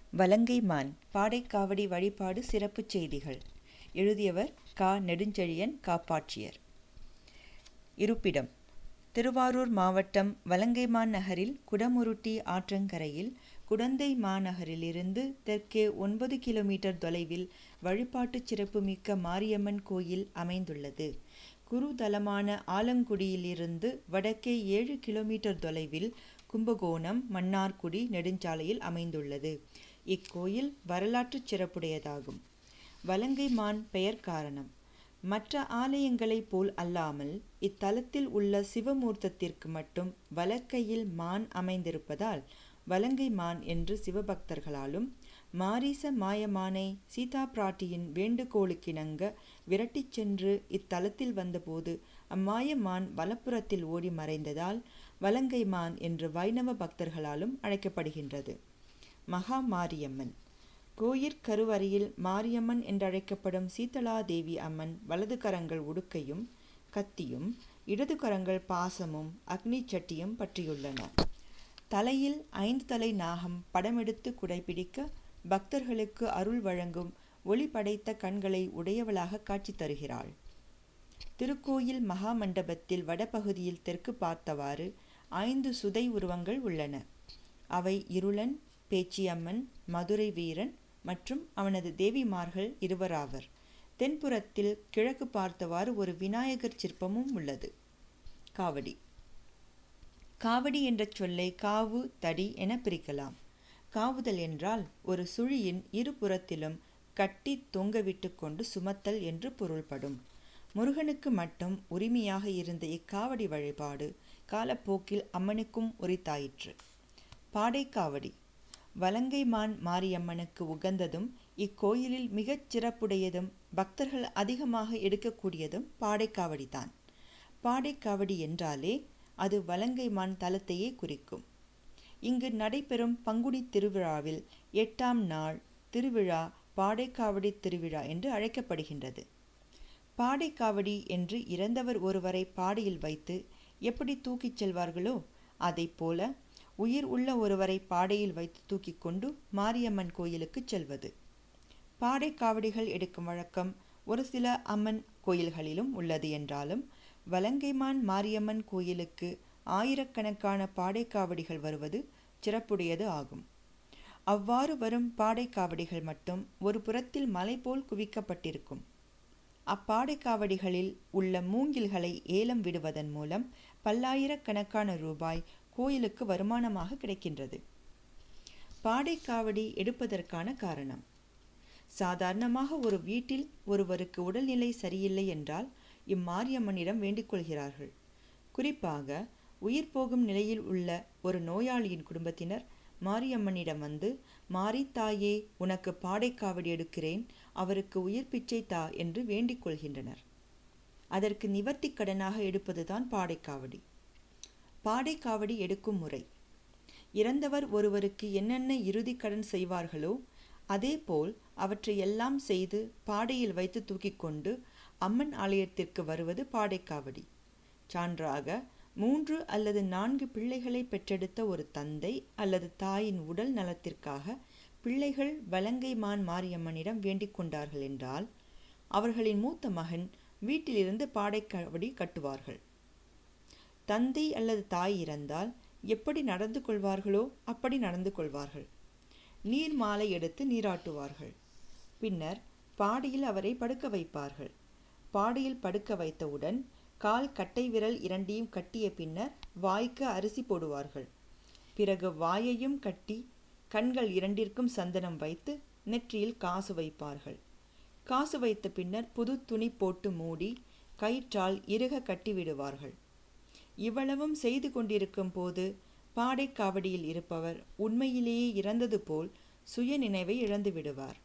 வலங்கைமான் பாடைக்காவடி வழிபாடு சிறப்புச் செய்திகள் எழுதியவர் கா நெடுஞ்செழியன் காப்பாட்சியர் இருப்பிடம் திருவாரூர் மாவட்டம் வலங்கைமான் நகரில் குடமுருட்டி ஆற்றங்கரையில் குடந்தை மாநகரிலிருந்து தெற்கே ஒன்பது கிலோமீட்டர் தொலைவில் வழிபாட்டுச் சிறப்புமிக்க மாரியம்மன் கோயில் அமைந்துள்ளது குருதலமான ஆலங்குடியிலிருந்து வடக்கே ஏழு கிலோமீட்டர் தொலைவில் கும்பகோணம் மன்னார்குடி நெடுஞ்சாலையில் அமைந்துள்ளது இக்கோயில் வரலாற்றுச் சிறப்புடையதாகும் வலங்கைமான் பெயர் காரணம் மற்ற ஆலயங்களைப் போல் அல்லாமல் இத்தலத்தில் உள்ள சிவமூர்த்தத்திற்கு மட்டும் வலக்கையில் மான் அமைந்திருப்பதால் வலங்கை மான் என்று சிவபக்தர்களாலும் மாரீச மாயமானை சீதா பிராட்டியின் வேண்டுகோளுக்கிணங்க விரட்டிச் சென்று இத்தலத்தில் வந்தபோது அம்மாயமான் வலப்புறத்தில் ஓடி மறைந்ததால் வலங்கை மான் என்று வைணவ பக்தர்களாலும் அழைக்கப்படுகின்றது மகா மாரியம்மன் கோயிற் கருவறையில் மாரியம்மன் என்றழைக்கப்படும் சீதளாதேவி அம்மன் வலது கரங்கள் உடுக்கையும் கத்தியும் இடது கரங்கள் பாசமும் அக்னி சட்டியும் பற்றியுள்ளன தலையில் ஐந்து தலை நாகம் படமெடுத்து குடைபிடிக்க பக்தர்களுக்கு அருள் வழங்கும் ஒளி படைத்த கண்களை உடையவளாக காட்சி தருகிறாள் திருக்கோயில் மகா மண்டபத்தில் வடபகுதியில் தெற்கு பார்த்தவாறு ஐந்து சுதை உருவங்கள் உள்ளன அவை இருளன் பேச்சியம்மன் மதுரை வீரன் மற்றும் அவனது தேவிமார்கள் இருவராவர் தென்புறத்தில் கிழக்கு பார்த்தவாறு ஒரு விநாயகர் சிற்பமும் உள்ளது காவடி காவடி என்ற சொல்லை காவு தடி என பிரிக்கலாம் காவுதல் என்றால் ஒரு சுழியின் இருபுறத்திலும் கட்டி தொங்கவிட்டு கொண்டு சுமத்தல் என்று பொருள்படும் முருகனுக்கு மட்டும் உரிமையாக இருந்த இக்காவடி வழிபாடு காலப்போக்கில் அம்மனுக்கும் உரித்தாயிற்று பாடைக்காவடி வலங்கைமான் மாரியம்மனுக்கு உகந்ததும் இக்கோயிலில் மிகச் சிறப்புடையதும் பக்தர்கள் அதிகமாக எடுக்கக்கூடியதும் பாடைக்காவடிதான் பாடைக்காவடி என்றாலே அது வலங்கைமான் தலத்தையே குறிக்கும் இங்கு நடைபெறும் பங்குனி திருவிழாவில் எட்டாம் நாள் திருவிழா பாடைக்காவடி திருவிழா என்று அழைக்கப்படுகின்றது பாடைக்காவடி என்று இறந்தவர் ஒருவரை பாடையில் வைத்து எப்படி தூக்கிச் செல்வார்களோ போல உயிர் உள்ள ஒருவரை பாடையில் வைத்து தூக்கி கொண்டு மாரியம்மன் கோயிலுக்கு செல்வது பாடை காவடிகள் எடுக்கும் வழக்கம் ஒரு சில அம்மன் கோயில்களிலும் உள்ளது என்றாலும் வலங்கைமான் மாரியம்மன் கோயிலுக்கு ஆயிரக்கணக்கான பாடைக்காவடிகள் வருவது சிறப்புடையது ஆகும் அவ்வாறு வரும் பாடைக்காவடிகள் மட்டும் ஒரு புறத்தில் மலை போல் குவிக்கப்பட்டிருக்கும் அப்பாடைக்காவடிகளில் உள்ள மூங்கில்களை ஏலம் விடுவதன் மூலம் பல்லாயிரக்கணக்கான ரூபாய் கோயிலுக்கு வருமானமாக கிடைக்கின்றது பாடைக்காவடி எடுப்பதற்கான காரணம் சாதாரணமாக ஒரு வீட்டில் ஒருவருக்கு உடல்நிலை சரியில்லை என்றால் இம்மாரியம்மனிடம் வேண்டிக் கொள்கிறார்கள் குறிப்பாக உயிர் போகும் நிலையில் உள்ள ஒரு நோயாளியின் குடும்பத்தினர் மாரியம்மனிடம் வந்து மாரி தாயே உனக்கு பாடைக்காவடி எடுக்கிறேன் அவருக்கு உயிர் பிச்சை தா என்று வேண்டிக் கொள்கின்றனர் அதற்கு நிவர்த்தி கடனாக எடுப்பதுதான் பாடைக்காவடி பாடைக்காவடி எடுக்கும் முறை இறந்தவர் ஒருவருக்கு என்னென்ன இறுதி கடன் செய்வார்களோ அதேபோல் அவற்றை எல்லாம் செய்து பாடையில் வைத்து தூக்கி கொண்டு அம்மன் ஆலயத்திற்கு வருவது பாடைக்காவடி சான்றாக மூன்று அல்லது நான்கு பிள்ளைகளை பெற்றெடுத்த ஒரு தந்தை அல்லது தாயின் உடல் நலத்திற்காக பிள்ளைகள் வலங்கைமான் மாரியம்மனிடம் வேண்டிக் கொண்டார்கள் என்றால் அவர்களின் மூத்த மகன் வீட்டிலிருந்து பாடைக்காவடி கட்டுவார்கள் தந்தை அல்லது தாய் இறந்தால் எப்படி நடந்து கொள்வார்களோ அப்படி நடந்து கொள்வார்கள் நீர் மாலை எடுத்து நீராட்டுவார்கள் பின்னர் பாடியில் அவரை படுக்க வைப்பார்கள் பாடியில் படுக்க வைத்தவுடன் கால் கட்டை விரல் இரண்டையும் கட்டிய பின்னர் வாய்க்கு அரிசி போடுவார்கள் பிறகு வாயையும் கட்டி கண்கள் இரண்டிற்கும் சந்தனம் வைத்து நெற்றியில் காசு வைப்பார்கள் காசு வைத்த பின்னர் புது துணி போட்டு மூடி கயிற்றால் இறுக கட்டி விடுவார்கள் இவ்வளவும் செய்து கொண்டிருக்கும் போது பாடைக்காவடியில் இருப்பவர் உண்மையிலேயே இறந்தது போல் சுய நினைவை இழந்து விடுவார்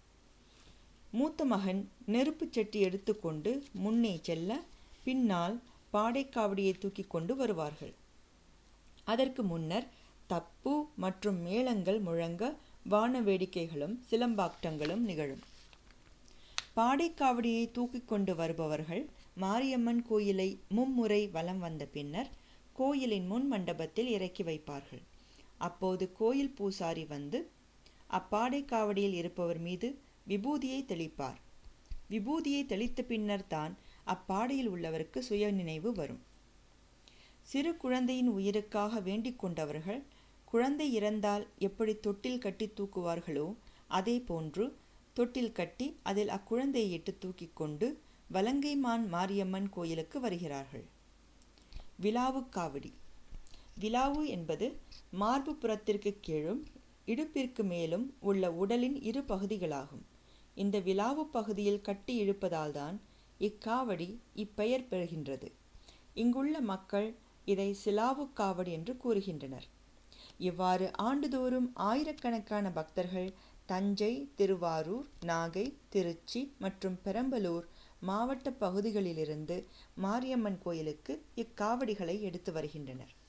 மூத்த மகன் நெருப்புச் சட்டி எடுத்துக்கொண்டு முன்னே செல்ல பின்னால் பாடைக்காவடியை தூக்கி கொண்டு வருவார்கள் அதற்கு முன்னர் தப்பு மற்றும் மேளங்கள் முழங்க வான வேடிக்கைகளும் சிலம்பாட்டங்களும் நிகழும் பாடைக்காவடியை தூக்கி கொண்டு வருபவர்கள் மாரியம்மன் கோயிலை மும்முறை வலம் வந்த பின்னர் கோயிலின் முன் மண்டபத்தில் இறக்கி வைப்பார்கள் அப்போது கோயில் பூசாரி வந்து அப்பாடை காவடியில் இருப்பவர் மீது விபூதியை தெளிப்பார் விபூதியை தெளித்த பின்னர் தான் அப்பாடையில் உள்ளவருக்கு சுய நினைவு வரும் சிறு குழந்தையின் உயிருக்காக வேண்டிக் கொண்டவர்கள் குழந்தை இறந்தால் எப்படி தொட்டில் கட்டி தூக்குவார்களோ அதே போன்று தொட்டில் கட்டி அதில் அக்குழந்தையை இட்டு தூக்கி கொண்டு வலங்கைமான் மாரியம்மன் கோயிலுக்கு வருகிறார்கள் விலாவு காவடி விலாவு என்பது மார்பு புறத்திற்கு கீழும் இடுப்பிற்கு மேலும் உள்ள உடலின் இரு பகுதிகளாகும் இந்த விலாவு பகுதியில் கட்டி இழுப்பதால்தான் இக்காவடி இப்பெயர் பெறுகின்றது இங்குள்ள மக்கள் இதை சிலாவு காவடி என்று கூறுகின்றனர் இவ்வாறு ஆண்டுதோறும் ஆயிரக்கணக்கான பக்தர்கள் தஞ்சை திருவாரூர் நாகை திருச்சி மற்றும் பெரம்பலூர் மாவட்ட பகுதிகளிலிருந்து மாரியம்மன் கோயிலுக்கு இக்காவடிகளை எடுத்து வருகின்றனர்